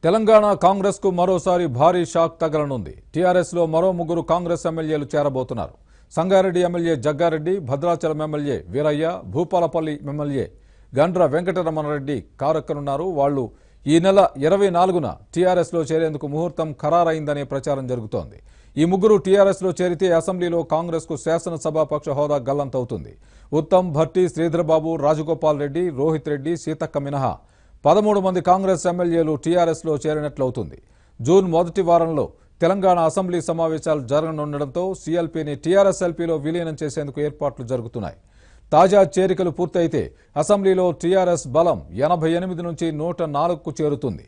తెలంగాణ కాంగ్రెస్ కు మరోసారి భారీ షాక్ తగలనుంది టీఆర్ఎస్ లో మరో ముగ్గురు కాంగ్రెస్ ఎమ్మెల్యేలు చేరబోతున్నారు Sangareddy MLA Jaggareddy Bhadrachalam MLA Veeraiah Bhupalpally MLA Gandra Venkataramanareddy కారెక్కనున్నారు వాళ్ళు ఈ నెల ఇరవై నాలుగున టీఆర్ఎస్ లో చేరేందుకు ముహూర్తం ఖరారైందనే ప్రచారం జరుగుతోంది ఈ ముగ్గురు టీఆర్ఎస్ లో చేరితే అసెంబ్లీలో కాంగ్రెస్ కు శాసనసభాపక్ష హోదా గల్లంతవుతుంది ఉత్తమ్ భట్టి శ్రీధర్బాబు రాజగోపాల్ రెడ్డి రోహిత్ రెడ్డి సీతక్క మినహా పదమూడు మంది కాంగ్రెస్ ఎమ్మెల్యేలు టీఆర్ఎస్లో చేరినట్లవుతుంది జూన్ మొదటి వారంలో తెలంగాణ అసెంబ్లీ సమావేశాలు జరగనుండడంతో సీఎల్పీని టీఆర్ఎస్ ఎల్పీలో విలీనం చేసేందుకు ఏర్పాట్లు జరుగుతున్నాయి తాజా చేరికలు పూర్తయితే అసెంబ్లీలో టీఆర్ఎస్ బలం ఎనభై ఎనిమిది నుంచి నూట నాలుగుకు చేరుతుంది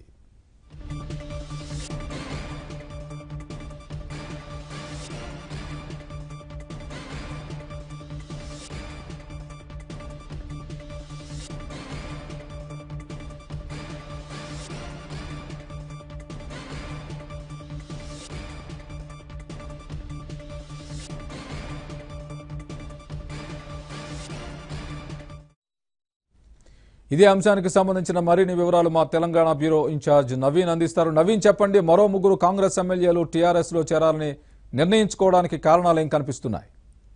ఇదే అంశానికి సంబంధించిన మరిన్ని వివరాలు మా తెలంగాణ బ్యూరో ఇన్ఛార్జ్ నవీన్ అందిస్తారు నవీన్ చెప్పండి మరో ముగ్గురు కాంగ్రెస్ ఎమ్మెల్యేలు టీఆర్ఎస్ లో చేరాలని నిర్ణయించుకోవడానికి కారణాలు ఏం కనిపిస్తున్నాయి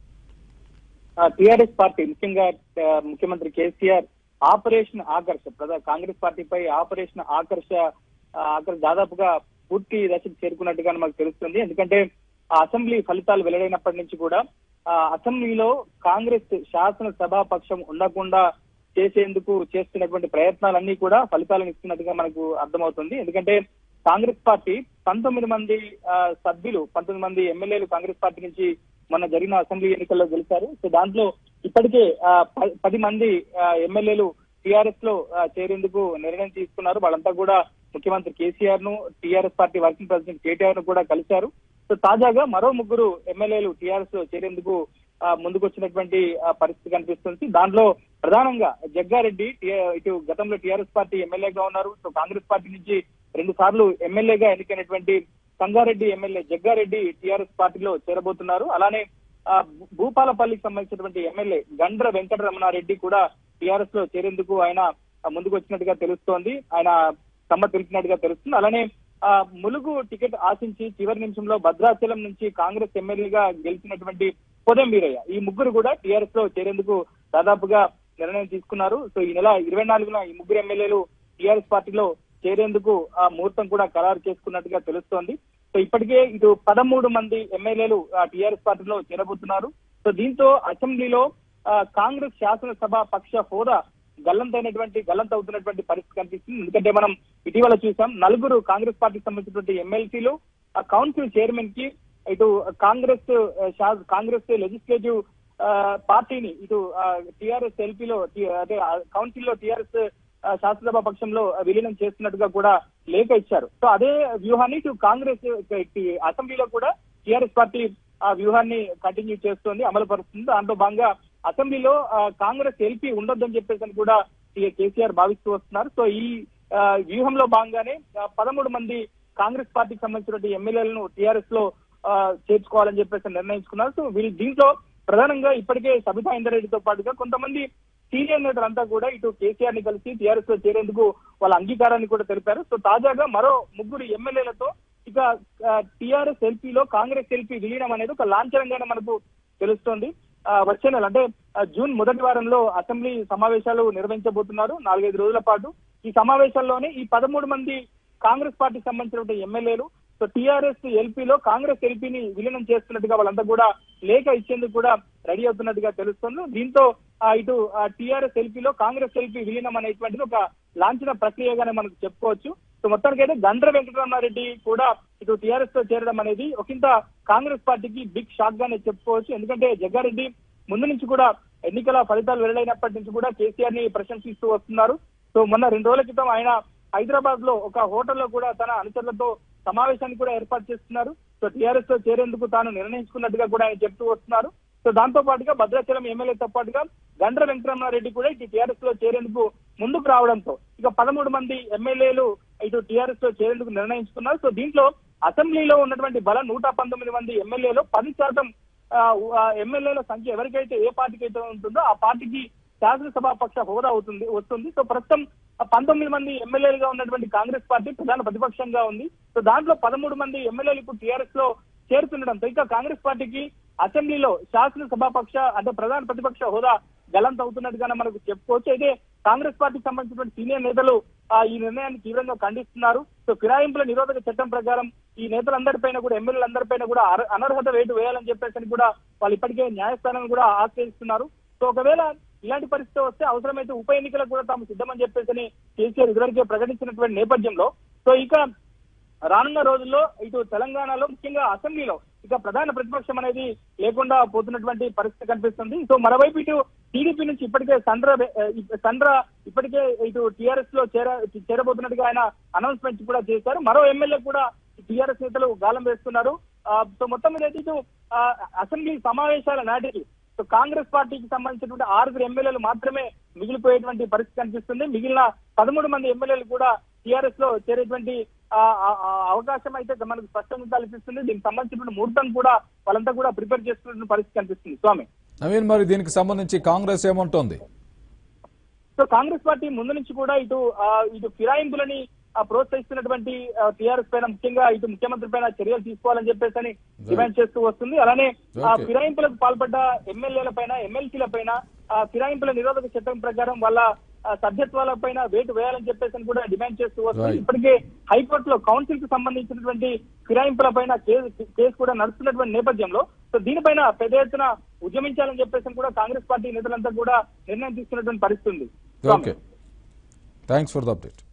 టిఆర్ఎస్ పార్టీ ముఖ్యంగా ఆ, ముఖ్యమంత్రి కేసీఆర్ ఆపరేషన్ ఆకర్ష ప్రధాన కాంగ్రెస్ పార్టీపై ఆపరేషన్ ఆకర్ష ఆ, ఆకర్ష దాదాపుగా పూర్తి దశకు చేరుకున్నట్టుగా మనకు తెలుస్తుంది ఎందుకంటే ఆ అసెంబ్లీ ఫలితాలు వెల్లడైనప్పటి నుంచి కూడా ఆ అసెంబ్లీలో కాంగ్రెస్ శాసనసభా పక్షం ఉండకుండా చేసేందుకు చేస్తున్నటువంటి ప్రయత్నాలన్నీ కూడా ఫలితాలను ఇస్తున్నట్టుగా మనకు అర్థమవుతుంది ఎందుకంటే కాంగ్రెస్ పార్టీ పంతొమ్మిది మంది ఆ, సభ్యులు పంతొమ్మిది మంది ఎమ్మెల్యేలు కాంగ్రెస్ పార్టీ నుంచి మొన్న జరిగిన అసెంబ్లీ ఎన్నికల్లో గెలిచారు సో దాంట్లో ఇప్పటికే ఆ, ప- పది మంది ఆ, ఎమ్మెల్యేలు టీఆర్ఎస్ లో ఆ, చేరేందుకు నిర్ణయం తీసుకున్నారు వాళ్ళంతా కూడా ముఖ్యమంత్రి కేసీఆర్ ను TRS party working president KTR ను కూడా కలిశారు సో తాజాగా మరో ముగ్గురు ఎమ్మెల్యేలు టీఆర్ఎస్ లో చేరేందుకు ఆ, ముందుకొచ్చినటువంటి ఆ, పరిస్థితి కనిపిస్తుంది దాంట్లో ప్రధానంగా జగ్గారెడ్డి టి- ఇటు గతంలో టీఆర్ఎస్ పార్టీ ఎమ్మెల్యేగా ఉన్నారు సో కాంగ్రెస్ పార్టీ నుంచి రెండు సార్లు ఎమ్మెల్యేగా ఎన్నికైనటువంటి సంగారెడ్డి ఎమ్మెల్యే జగ్గారెడ్డి టీఆర్ఎస్ పార్టీలో చేరబోతున్నారు అలానే ఆ, భూ- భూపాలపల్లికి సంబంధించినటువంటి ఎమ్మెల్యే గండ్ర వెంకటరమణారెడ్డి కూడా టీఆర్ఎస్ లో చేరేందుకు ఆయన ఆ, ముందుకు వచ్చినట్టుగా తెలుస్తోంది ఆయన సమ్మతి తెలిపినట్టుగా తెలుస్తుంది అలానే ఆ, ములుగు టికెట్ ఆశించి చివరి నిమిషంలో భద్రాచలం నుంచి కాంగ్రెస్ ఎమ్మెల్యేగా గెలిచినటువంటి పొదం వీరయ్య ఈ ముగ్గురు కూడా టీఆర్ఎస్ లో చేరేందుకు దాదాపుగా నిర్ణయం తీసుకున్నారు సో ఈ నెల ఇరవై నాలుగున ఈ ముగ్గురు ఎమ్మెల్యేలు టీఆర్ఎస్ పార్టీలో చేరేందుకు ఆ ముహూర్తం కూడా ఖరారు చేసుకున్నట్టుగా తెలుస్తోంది సో ఇప్పటికే ఇటు పదమూడు మంది ఎమ్మెల్యేలు టీఆర్ఎస్ పార్టీలో చేరబోతున్నారు సో దీంతో అసెంబ్లీలో ఆ, కాంగ్రెస్ శాసనసభ పక్ష హోదా గల్లంతైనటువంటి గల్లంత అవుతున్నటువంటి పరిస్థితి కనిపిస్తుంది ఎందుకంటే మనం ఇటీవల చూసాం నలుగురు కాంగ్రెస్ పార్టీకి సంబంధించినటువంటి ఎమ్మెల్సీలు ఆ కౌన్సిల్ చైర్మన్ కి ఇటు కాంగ్రెస్ ఆ, శా- కాంగ్రెస్ లెజిస్లేటివ్ ఆ, పార్టీని ఇటు టిఆర్ఎస్ ఎల్పీలో అదే కౌన్సిల్ లో టిఆర్ఎస్ శాసనసభ పక్షంలో విలీనం చేస్తున్నట్టుగా కూడా లేఖ ఇచ్చారు సో అదే వ్యూహాన్ని ఇటు కాంగ్రెస్ ఇటు అసెంబ్లీలో కూడా టిఆర్ఎస్ పార్టీ ఆ వ్యూహాన్ని కంటిన్యూ చేస్తోంది అమలు పరుస్తుంది దాంట్లో భాగంగా అసెంబ్లీలో ఆ, కాంగ్రెస్ ఎల్పీ ఉండొద్దని చెప్పేసి అని కూడా టీ- కేసీఆర్ భావిస్తూ వస్తున్నారు సో ఈ ఆ, వ్యూహంలో భాగంగానే ఆ, పదమూడు మంది కాంగ్రెస్ పార్టీకి సంబంధించినటువంటి ఎమ్మెల్యేలను టీఆర్ఎస్ లో ఆ, చేర్చుకోవాలని చెప్పేసి నిర్ణయించుకున్నారు సో వీళ్ళు దీంట్లో ప్రధానంగా ఇప్పటికే సబితా ఇందరెడ్డితో పాటుగా కొంతమంది సీనియర్ నేతలంతా కూడా ఇటు కేసీఆర్ ని కలిసి టీఆర్ఎస్ లో చేరేందుకు వాళ్ళ అంగీకారాన్ని కూడా తెలిపారు సో తాజాగా మరో ముగ్గురు ఎమ్మెల్యేలతో ఇక టీఆర్ఎస్ ఎల్పీలో కాంగ్రెస్ ఎల్పీ విలీనం అనేది ఒక లాంఛనంగానే మనకు తెలుస్తోంది ఆ, వచ్చే నెల అంటే ఆ, జూన్ మొదటి వారంలో అసెంబ్లీ సమావేశాలు నిర్వహించబోతున్నారు నాలుగైదు రోజుల పాటు ఈ సమావేశాల్లోనే ఈ పదమూడు మంది కాంగ్రెస్ పార్టీకి సంబంధించినటువంటి ఎమ్మెల్యేలు సో టీఆర్ఎస్ ఎల్పీలో కాంగ్రెస్ ఎల్పీని విలీనం చేస్తున్నట్టుగా వాళ్ళంతా కూడా లేఖ ఇచ్చేందుకు కూడా రెడీ అవుతున్నట్టుగా తెలుస్తుంది దీంతో ఆ, ఇటు టీఆర్ఎస్ ఎల్పీలో కాంగ్రెస్ ఎల్పీ విలీనం అనేటువంటిది ఒక లాంఛన ప్రక్రియగానే మనకు చెప్పుకోవచ్చు సో మొత్తానికైతే గండ్ర వెంకటరమణారెడ్డి కూడా ఇటు టీఆర్ఎస్ లో చేరడం అనేది ఒకంత కాంగ్రెస్ పార్టీకి బిగ్ షాక్ గానే చెప్పుకోవచ్చు ఎందుకంటే జగ్గారెడ్డి ముందు నుంచి కూడా ఎన్నికల ఫలితాలు వెల్లడైనప్పటి నుంచి కూడా కేసీఆర్ ని ప్రశంసిస్తూ వస్తున్నారు సో మొన్న రెండు రోజుల క్రితం ఆయన హైదరాబాద్ లో ఒక హోటల్లో కూడా తన అనుచరులతో సమావేశాన్ని కూడా ఏర్పాటు చేస్తున్నారు సో టీఆర్ఎస్ లో చేరేందుకు తాను నిర్ణయించుకున్నట్టుగా కూడా ఆయన చెప్తూ వస్తున్నారు సో దాంతో పాటుగా భద్రాచలం ఎమ్మెల్యేతో పాటుగా గండ్ర వెంకటరమణారెడ్డి కూడా ఇటు టీఆర్ఎస్ లో చేరేందుకు ముందుకు రావడంతో ఇక పదమూడు మంది ఎమ్మెల్యేలు ఇటు టీఆర్ఎస్ లో చేరేందుకు నిర్ణయించుకున్నారు సో దీంట్లో అసెంబ్లీలో ఉన్నటువంటి బలం నూట పంతొమ్మిది మంది ఎమ్మెల్యేలు పది శాతం ఆ, ఆ, ఎమ్మెల్యేల సంఖ్య ఎవరికైతే ఏ పార్టీకి అయితే ఉంటుందో ఆ పార్టీకి శాసనసభాపక్ష హోదా అవుతుంది వస్తుంది సో ప్రస్తుతం ఆ పంతొమ్మిది మంది ఎమ్మెల్యేలుగా ఉన్నటువంటి కాంగ్రెస్ పార్టీ ప్రధాన ప్రతిపక్షంగా ఉంది సో దాంట్లో పదమూడు మంది ఎమ్మెల్యేలు ఇప్పుడు టీఆర్ఎస్ లో చేరుతుండడంతో ఇంకా కాంగ్రెస్ పార్టీకి అసెంబ్లీలో శాసనసభాపక్ష అంటే ప్రధాన ప్రతిపక్ష హోదా గలంత అవుతున్నట్టుగానే మనకు చెప్పుకోవచ్చు అయితే కాంగ్రెస్ పార్టీకి సంబంధించినటువంటి సీనియర్ నేతలు ఆ, ఈ నిర్ణయాన్ని తీవ్రంగా ఖండిస్తున్నారు సో ఫిరాయింపుల నిరోధక చట్టం ప్రకారం ఈ నేతలందరిపైన కూడా ఎమ్మెల్యేలందరిపైన కూడా అర- అనర్హత వేటు వేయాలని చెప్పేసి అని కూడా వాళ్ళు ఇప్పటికే న్యాయస్థానాన్ని కూడా ఆశ్రయిస్తున్నారు సో ఒకవేళ ఇలాంటి పరిస్థితి వస్తే అవసరమైతే ఉప ఎన్నికలకు కూడా తాము సిద్ధమని చెప్పేసి అని కేసీఆర్ ఇదివరకే ప్రకటించినటువంటి నేపథ్యంలో సో ఇక రానున్న రోజుల్లో ఇటు తెలంగాణలో ముఖ్యంగా అసెంబ్లీలో ఇక ప్రధాన ప్రతిపక్షం అనేది లేకుండా పోతున్నటువంటి పరిస్థితి కనిపిస్తుంది సో మరోవైపు ఇటు టీడీపీ నుంచి ఇప్పటికే సండ్ర సండ్ర ఇప్పటికే ఇటు టీఆర్ఎస్ లో చేర చేరబోతున్నట్టుగా ఆయన అనౌన్స్మెంట్ కూడా చేశారు మరో ఎమ్మెల్యే కూడా టీఆర్ఎస్ నేతలు గాలం వేస్తున్నారు ఆ, సో మొత్తం మీద అయితే ఇటు ఆ, అసెంబ్లీ సమావేశాల నాటికి సో కాంగ్రెస్ పార్టీకి సంబంధించినటువంటి ఆరుగురు ఎమ్మెల్యేలు మాత్రమే మిగిలిపోయేటువంటి పరిస్థితి కనిపిస్తుంది మిగిలిన పదమూడు మంది ఎమ్మెల్యేలు కూడా టీఆర్ఎస్ లో చేరేటువంటి ఆ, ఆ, ఆ అవకాశం అయితే మనకు స్పష్టంగా కల్పిస్తుంది దీనికి సంబంధించినటువంటి ముహూర్తం కూడా వాళ్ళంతా కూడా ప్రిపేర్ చేస్తున్న పరిస్థితి కనిపిస్తుంది స్వామి నవీన్ మరి దీనికి సంబంధించి కాంగ్రెస్ ఏమంటోంది సో కాంగ్రెస్ పార్టీ ముందు నుంచి కూడా ఇటు ఆ, ఇటు ఫిరాయింపులని ఆ, ప్రోత్సహిస్తున్నటువంటి టీఆర్ఎస్ పైన ముఖ్యంగా ఇటు ముఖ్యమంత్రి పైన చర్యలు తీసుకోవాలని చెప్పేసి అని డిమాండ్ చేస్తూ వస్తుంది అలానే ఆ Okay. ఫిరాయింపులకు పాల్పడ్డ ఎమ్మెల్యేల పైన ఎమ్మెల్సీల పైన ఆ, ఫిరాయింపుల నిరోధక చట్టం ప్రకారం వాళ్ళ ఆ, సభ్యత్వాల పైన వేటు వేయాలని చెప్పేసి అని కూడా డిమాండ్ చేస్తూ వస్తుంది Right. ఇప్పటికే హైకోర్టులో కౌన్సిల్ కి సంబంధించినటువంటి ఫిరాయింపుల పైన కేసు కేసు కూడా నడుస్తున్నటువంటి నేపథ్యంలో సో దీనిపైన పెద్ద ఎత్తున ఉద్యమించాలని చెప్పేసి అని కూడా కాంగ్రెస్ పార్టీ నేతలంతా కూడా నిర్ణయం తీసుకున్నటువంటి పరిస్థితి ఉంది okay thanks for the update